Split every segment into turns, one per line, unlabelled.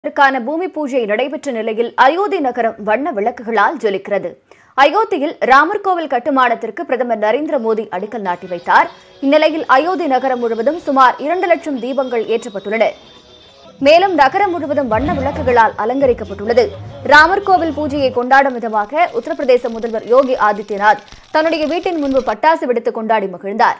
இதற்கான பூமி பூஜை நடைபெற்ற நிலையில் அயோத்தி நகரம் வண்ண விளக்குகளால் ஜொலிக்கிறது அயோத்தியில் ராமர் கோவில் கட்டுமானத்திற்கு பிரதமர் நரேந்திர மோடி அடிக்கல் நாட்டி வைத்தார் இந்நிலையில் அயோத்தி நகரம் முழுவதும் சுமார் இரண்டு லட்சம் தீபங்கள் ஏற்றப்பட்டுள்ளன மேலும் நகரம் முழுவதும் வண்ண விளக்குகளால் அலங்கரிக்கப்பட்டுள்ளது ராமர் கோவில் பூஜையை கொண்டாடும் விதமாக உத்தரப்பிரதேச முதல்வர் யோகி ஆதித்யநாத் தன்னுடைய வீட்டின் முன்பு பட்டாசு வெடித்து கொண்டாடி மகிழ்ந்தார்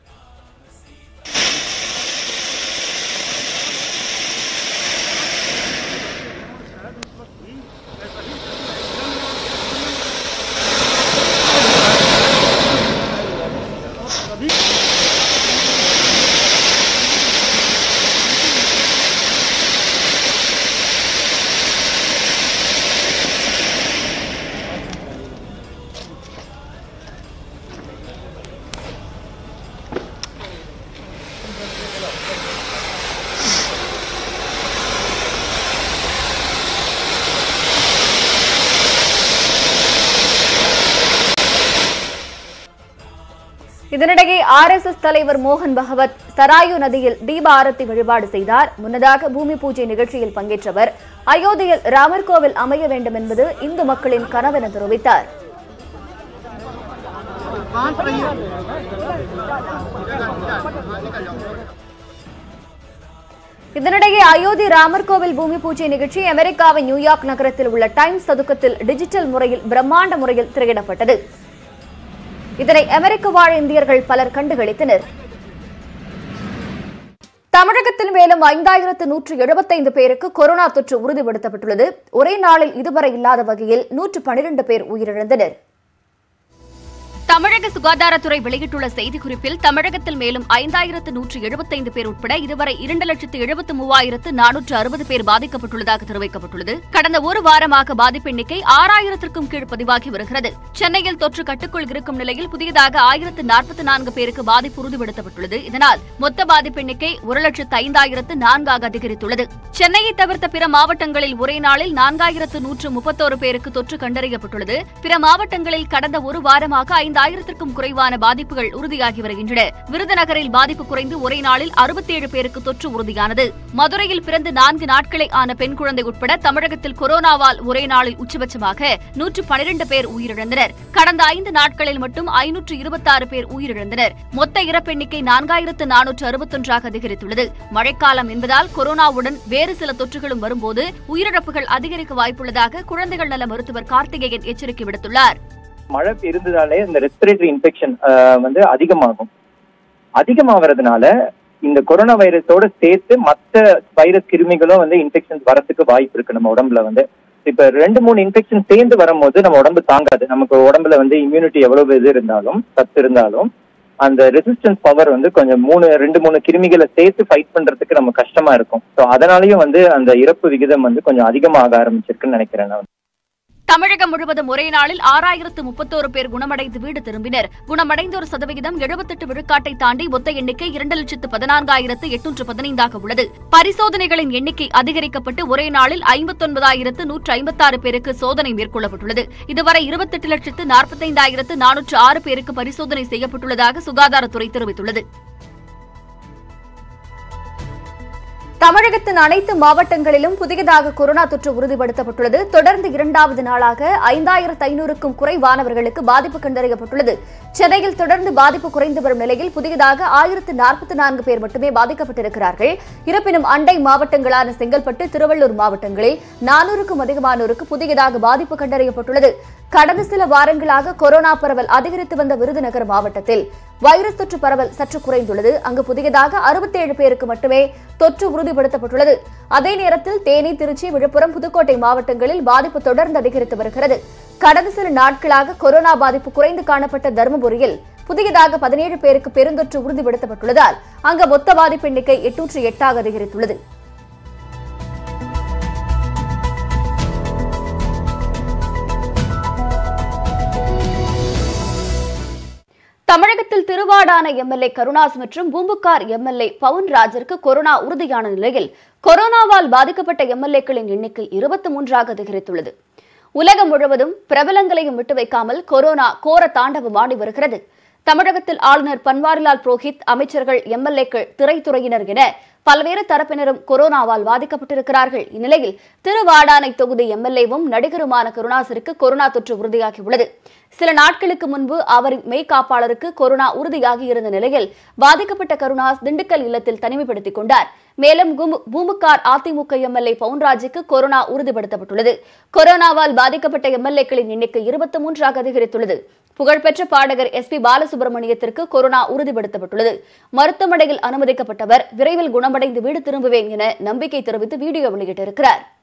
இதனிடையே ஆர்எஸ்எஸ் தலைவர் மோகன் பகவத் சராயு நதியில் தீப ஆரத்தி வழிபாடு செய்தார் முன்னதாக பூமி பூஜை நிகழ்ச்சியில் பங்கேற்றவர் அயோத்தியில் ராமர் கோவில் அமைய வேண்டும் என்பது இந்து மக்களின் கனவென தெரிவித்தார் இதனிடையே அயோத்தி ராமர் கோவில் பூமி பூஜை நிகழ்ச்சி அமெரிக்காவின் நியூயார்க் நகரத்தில் உள்ள டைம்ஸ் சதுக்கத்தில் டிஜிட்டல் முறையில் பிரம்மாண்ட முறையில் திரையிடப்பட்டது இதனை அமெரிக்க வாழ் இந்தியர்கள் பலர் கண்டுகளித்தனர் தமிழகத்தில் மேலும் ஐந்தாயிரத்து நூற்று எழுபத்தைந்து பேருக்கு கொரோனா தொற்று உறுதிப்படுத்தப்பட்டுள்ளது ஒரே நாளில் இதுவரை இல்லாத வகையில் நூற்று பனிரெண்டு பேர் உயிரிழந்தனர்
தமிழக சுகாதாரத்துறை வெளியிட்டுள்ள செய்திக்குறிப்பில் தமிழகத்தில் மேலும் ஐந்தாயிரத்து நூற்று எழுபத்தைந்து பேர் உட்பட இதுவரை இரண்டு லட்சத்து எழுபத்து மூவாயிரத்து நானூற்று அறுபது பேர் பாதிக்கப்பட்டுள்ளதாக தெரிவிக்கப்பட்டுள்ளது கடந்த ஒரு வாரமாக பாதிப்பு எண்ணிக்கை ஆறாயிரத்திற்கும் கீழ் பதிவாகி வருகிறது சென்னையில் தொற்று கட்டுக்குள் இருக்கும் நிலையில் புதியதாக ஆயிரத்து நாற்பத்தி நான்கு பேருக்கு பாதிப்பு உறுதிப்படுத்தப்பட்டுள்ளது இதனால் மொத்த பாதிப்பு எண்ணிக்கை ஒரு லட்சத்து ஐந்தாயிரத்து நான்காக அதிகரித்துள்ளது சென்னையை தவிர்த்த பிற மாவட்டங்களில் ஒரே நாளில் நான்காயிரத்து நூற்று முப்பத்தோரு பேருக்கு தொற்று கண்டறியப்பட்டுள்ளது பிற மாவட்டங்களில் கடந்த ஒரு வாரமாக ஐந்தாயிரத்திற்கும் குறைவான பாதிப்புகள் உறுதியாகி வருகின்றன விருதுநகரில் பாதிப்பு குறைந்து ஒரே நாளில் அறுபத்தேழு பேருக்கு தொற்று உறுதியானது மதுரையில் பிறந்து நான்கு நாட்களை ஆன பெண் குழந்தை உட்பட தமிழகத்தில் கொரோனாவால் ஒரே நாளில் உச்சபட்சமாக நூற்று பனிரெண்டு பேர் உயிரிழந்தனர் கடந்த ஐந்து நாட்களில் மட்டும் ஐநூற்று இருபத்தாறு பேர் உயிரிழந்தனர் மொத்த இறப்பெண்ணிக்கை நான்காயிரத்து நானூற்று அறுபத்தொன்றாக அதிகரித்துள்ளது மழைக்காலம் என்பதால் கொரோனாவுடன் வேறு சில தொற்றுகளும் வரும்போது உயிரிழப்புகள் அதிகரிக்க வாய்ப்புள்ளதாக குழந்தைகள் நல மருத்துவர் கார்த்திகேயன் எச்சரிக்கை விடுத்துள்ளார்
மழை இருந்ததாலே இந்த ரெஸ்பிரேட்டரி இன்ஃபெக்ஷன் வந்து அதிகமாகும் அதிகமாகறதுனால இந்த கொரோனா வைரஸோட சேர்த்து மற்ற வைரஸ் கிருமிகளும் வந்து இன்ஃபெக்ஷன்ஸ் வரதுக்கு வாய்ப்பு இருக்கு நம்ம உடம்புல வந்து இப்ப ரெண்டு மூணு இன்ஃபெக்ஷன் சேர்ந்து வரும்போது நம்ம உடம்பு தாங்காது நமக்கு உடம்புல வந்து இம்யூனிட்டி எவ்வளவு இது இருந்தாலும் சத்து இருந்தாலும் அந்த ரெசிஸ்டன்ஸ் பவர் வந்து கொஞ்சம் மூணு ரெண்டு மூணு கிருமிகளை சேர்த்து ஃபைட் பண்றதுக்கு நம்ம கஷ்டமா இருக்கும் ஸோ அதனாலயும் வந்து அந்த இறப்பு விகிதம் வந்து கொஞ்சம் அதிகமாக ஆரம்பிச்சிருக்குன்னு நினைக்கிறேன் நான்
தமிழகம் முழுவதும் ஒரே நாளில் ஆறாயிரத்து முப்பத்தோரு பேர் குணமடைந்து வீடு திரும்பினர் குணமடைந்தோர் சதவிகிதம் எழுபத்தெட்டு விழுக்காட்டை தாண்டி மொத்த எண்ணிக்கை இரண்டு லட்சத்து பதினான்காயிரத்து எட்நூற்று பதினைந்தாக உள்ளது பரிசோதனைகளின் எண்ணிக்கை அதிகரிக்கப்பட்டு ஒரே நாளில் ஐம்பத்தொன்பதாயிரத்து நூற்று ஐம்பத்தாறு பேருக்கு சோதனை மேற்கொள்ளப்பட்டுள்ளது இதுவரை இருபத்தெட்டு லட்சத்து நாற்பத்தைந்தாயிரத்து நானூற்று ஆறு பேருக்கு பரிசோதனை செய்யப்பட்டுள்ளதாக சுகாதாரத்துறை தெரிவித்துள்ளது
தமிழகத்தின் அனைத்து மாவட்டங்களிலும் புதியதாக கொரோனா தொற்று உறுதிப்படுத்தப்பட்டுள்ளது தொடர்ந்து இரண்டாவது நாளாக ஐந்தாயிரத்து ஐநூறுக்கும் குறைவானவர்களுக்கு பாதிப்பு கண்டறியப்பட்டுள்ளது சென்னையில் தொடர்ந்து பாதிப்பு குறைந்து வரும் நிலையில் புதியதாக ஆயிரத்து நாற்பத்தி நான்கு பேர் மட்டுமே பாதிக்கப்பட்டிருக்கிறார்கள் இருப்பினும் அண்டை மாவட்டங்களான செங்கல்பட்டு திருவள்ளூர் மாவட்டங்களில் நானூறுக்கும் அதிகமானோருக்கு புதியதாக பாதிப்பு கண்டறியப்பட்டுள்ளது கடந்த சில வாரங்களாக கொரோனா பரவல் அதிகரித்து வந்த விருதுநகர் மாவட்டத்தில் வைரஸ் தொற்று பரவல் சற்று குறைந்துள்ளது அங்கு புதியதாக அறுபத்தேழு பேருக்கு மட்டுமே தொற்று உறுதிப்படுத்தப்பட்டுள்ளது அதே நேரத்தில் தேனி திருச்சி விழுப்புரம் புதுக்கோட்டை மாவட்டங்களில் பாதிப்பு தொடர்ந்து அதிகரித்து வருகிறது கடந்த சில நாட்களாக கொரோனா பாதிப்பு குறைந்து காணப்பட்ட தருமபுரியில் புதியதாக பதினேழு பேருக்கு பெருந்தொற்று உறுதிப்படுத்தப்பட்டுள்ளதால் அங்கு மொத்த பாதிப்பு எண்ணிக்கை எண்ணூற்று எட்டாக அதிகரித்துள்ளது தமிழகத்தில் திருவாடான எம்எல்ஏ கருணாஸ் மற்றும் பூம்புகார் எம்எல்ஏ பவுன் ராஜருக்கு கொரோனா உறுதியான நிலையில் கொரோனாவால் பாதிக்கப்பட்ட எம்எல்ஏக்களின் எண்ணிக்கை இருபத்தி மூன்றாக அதிகரித்துள்ளது உலகம் முழுவதும் பிரபலங்களையும் விட்டு வைக்காமல் கொரோனா கோர தாண்டவம் ஆடி வருகிறது தமிழகத்தில் ஆளுநர் பன்வாரிலால் புரோஹித் அமைச்சர்கள் எம்எல்ஏக்கள் திரைத்துறையினர் என பல்வேறு தரப்பினரும் கொரோனாவால் பாதிக்கப்பட்டிருக்கிறார்கள் இந்நிலையில் திருவாடானை தொகுதி எம்எல்ஏவும் நடிகருமான கருணாசருக்கு கொரோனா தொற்று உறுதியாகியுள்ளது சில நாட்களுக்கு முன்பு அவரின் மெய்காப்பாளருக்கு கொரோனா உறுதியாகி இருந்த நிலையில் பாதிக்கப்பட்ட கருணாஸ் திண்டுக்கல் இல்லத்தில் தனிமைப்படுத்திக் கொண்டார் மேலும் குமு- பூமுகார் அதிமுக எம்எல்ஏ பவுன்ராஜுக்கு கொரோனா உறுதிப்படுத்தப்பட்டுள்ளது கொரோனாவால் பாதிக்கப்பட்ட எம்எல்ஏக்களின் எண்ணிக்கை இருபத்தி மூன்றாக அதிகரித்துள்ளது புகழ்பெற்ற பாடகர் எஸ் பி பாலசுப்ரமணியத்திற்கு கொரோனா உறுதிப்படுத்தப்பட்டுள்ளது மருத்துவமனையில் அனுமதிக்கப்பட்டவர் விரைவில் குணமடைந்து வீடு திரும்புவேன் என நம்பிக்கை தெரிவித்து வீடியோ வெளியிட்டிருக்கிறார்